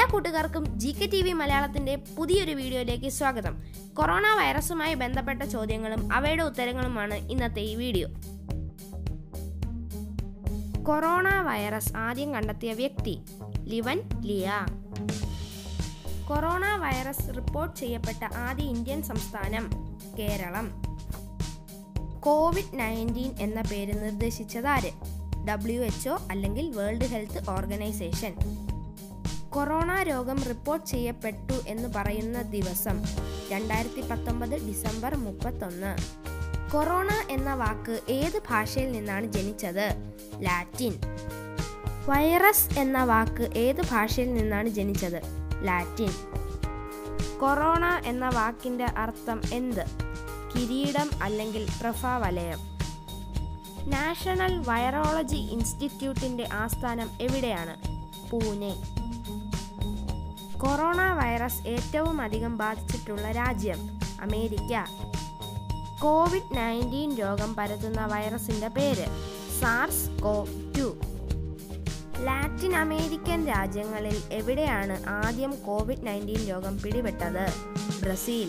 എല്ലാ കൂട്ടുകാർക്കും G K T V മലയാളത്തിന്റെ പുതിയൊരു വീഡിയോയിലേക്ക് സ്വാഗതം കൊറോണ വൈറസുമായി ബന്ധപ്പെട്ട ചോദ്യങ്ങളും അവയുടെ ഉത്തരങ്ങളുമാണ് ഇന്നത്തെ ഈ വീഡിയോ കൊറോണ വൈറസ് ആദ്യം കണ്ടെത്തിയ വ്യക്തി ലിവൻ ലിയ കൊറോണ വൈറസ് റിപ്പോർട്ട് ചെയ്യപ്പെട്ട ആദ്യ ഇന്ത്യൻ സംസ്ഥാനം കേരളം കോവിഡ് നയൻറ്റീൻ എന്ന പേര് നിർദ്ദേശിച്ചതാര് ഡബ്ല്യു എച്ച്ഒ അല്ലെങ്കിൽ വേൾഡ് ഹെൽത്ത് ഓർഗനൈസേഷൻ കൊറോണ രോഗം റിപ്പോർട്ട് ചെയ്യപ്പെട്ടു എന്ന് പറയുന്ന ദിവസം രണ്ടായിരത്തി പത്തൊമ്പത് ഡിസംബർ മുപ്പത്തൊന്ന് കൊറോണ എന്ന വാക്ക് ഏത് ഭാഷയിൽ നിന്നാണ് ജനിച്ചത് ലാറ്റിൻ വൈറസ് എന്ന വാക്ക് ഏത് ഭാഷയിൽ നിന്നാണ് ജനിച്ചത് ലാറ്റിൻ കൊറോണ എന്ന വാക്കിന്റെ അർത്ഥം എന്ത് കിരീടം അല്ലെങ്കിൽ പ്രഭാവലയം നാഷണൽ വൈറോളജി ഇൻസ്റ്റിറ്റ്യൂട്ടിന്റെ ആസ്ഥാനം എവിടെയാണ് പൂനെ കൊറോണ വൈറസ് ഏറ്റവും അധികം ബാധിച്ചിട്ടുള്ള രാജ്യം അമേരിക്ക കോവിഡ് നയൻറ്റീൻ രോഗം പരത്തുന്ന വൈറസിന്റെ പേര് SARS CoV two Latin American രാജ്യങ്ങളിൽ എവിടെയാണ് ആദ്യം കോവിഡ് നയൻറ്റീൻ രോഗം പിടിപെട്ടത് ബ്രസീൽ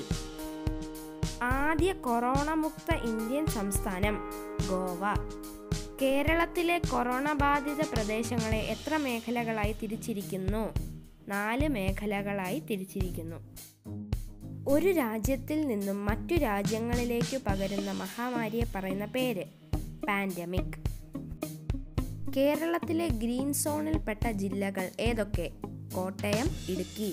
ആദ്യ കൊറോണ മുക്ത ഇന്ത്യൻ സംസ്ഥാനം ഗോവ കേരളത്തിലെ കൊറോണ ബാധിത പ്രദേശങ്ങളെ എത്ര മേഖലകളായി തിരിച്ചിരിക്കുന്നു നാല് മേഖലകളായി തിരിച്ചിരിക്കുന്നു ഒരു രാജ്യത്തിൽ നിന്നും മറ്റു രാജ്യങ്ങളിലേക്ക് പകരുന്ന മഹാമാരിയെ പറയുന്ന പേര് പാൻഡമിക് കേരളത്തിലെ ഗ്രീൻ സോണിൽപ്പെട്ട ജില്ലകൾ ഏതൊക്കെ കോട്ടയം ഇടുക്കി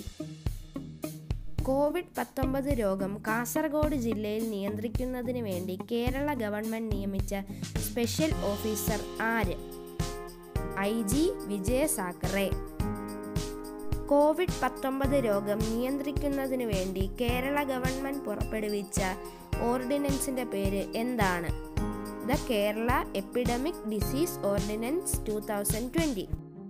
കോവിഡ് പത്തൊമ്പത് രോഗം കാസർഗോഡ് ജില്ലയിൽ നിയന്ത്രിക്കുന്നതിന് വേണ്ടി കേരള ഗവൺമെന്റ് നിയമിച്ച സ്പെഷ്യൽ ഓഫീസർ ആര് I G Vijay Sakhare covid പത്തൊമ്പത് രോഗം നിയന്ത്രിക്കുന്നതിന് വേണ്ടി കേരള ഗവൺമെന്റ് പുറപ്പെടുവിച്ച ഓർഡിനൻസിന്റെ പേര് എന്താണ് the Kerala epidemic disease ordinance two thousand twenty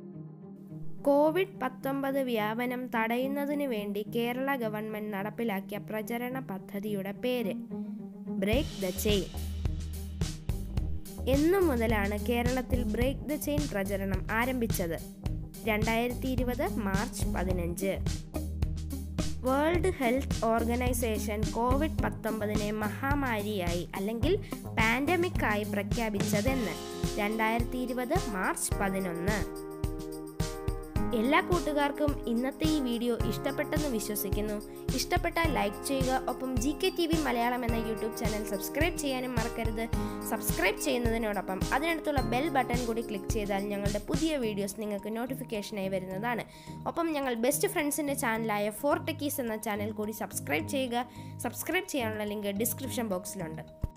covid പത്തൊമ്പത് വ്യാപനം തടയുന്നതിന് വേണ്ടി കേരള ഗവൺമെന്റ് നടപ്പിലാക്കിയ പ്രചരണ പദ്ധതിയുടെ പേര് ബ്രേക്ക് ദ ചെയിൻ എന്നു മുതലാണ് കേരളത്തിൽ ബ്രേക്ക് ദ ചെയിൻ പ്രചരണം ആരംഭിച്ചത് രണ്ടായിരത്തി ഇരുപത് മാർച്ച് പതിനഞ്ച് വേൾഡ് ഹെൽത്ത് ഓർഗനൈസേഷൻ കോവിഡ് പത്തൊമ്പതിനെ മഹാമാരിയായി അല്ലെങ്കിൽ പാൻഡമിക് ആയി പ്രഖ്യാപിച്ചതെന്ന് രണ്ടായിരത്തി ഇരുപത് മാർച്ച് പതിനൊന്ന് എല്ലാ കൂട്ടുകാർക്കും ഇന്നത്തെ ഈ വീഡിയോ ഇഷ്ടപ്പെട്ടെന്ന് വിശ്വസിക്കുന്നു ഇഷ്ടപ്പെട്ടാൽ ലൈക്ക് ചെയ്യുക ഒപ്പം G K T V Malayalam എന്ന യൂട്യൂബ് ചാനൽ സബ്സ്ക്രൈബ് ചെയ്യാനും മറക്കരുത് സബ്സ്ക്രൈബ് ചെയ്യുന്നതിനോടൊപ്പം അതിനടുത്തുള്ള ബെൽ ബട്ടൺ കൂടി ക്ലിക്ക് ചെയ്താൽ ഞങ്ങളുടെ പുതിയ വീഡിയോസ് നിങ്ങൾക്ക് നോട്ടിഫിക്കേഷനായി വരുന്നതാണ് ഒപ്പം ഞങ്ങൾ ബെസ്റ്റ് ഫ്രണ്ട്സിൻ്റെ ചാനലായ ഫോർ ടെക്കീസ് എന്ന ചാനൽ കൂടി സബ്സ്ക്രൈബ് ചെയ്യുക സബ്സ്ക്രൈബ് ചെയ്യാനുള്ള ലിങ്ക് ഡിസ്ക്രിപ്ഷൻ ബോക്സിലുണ്ട്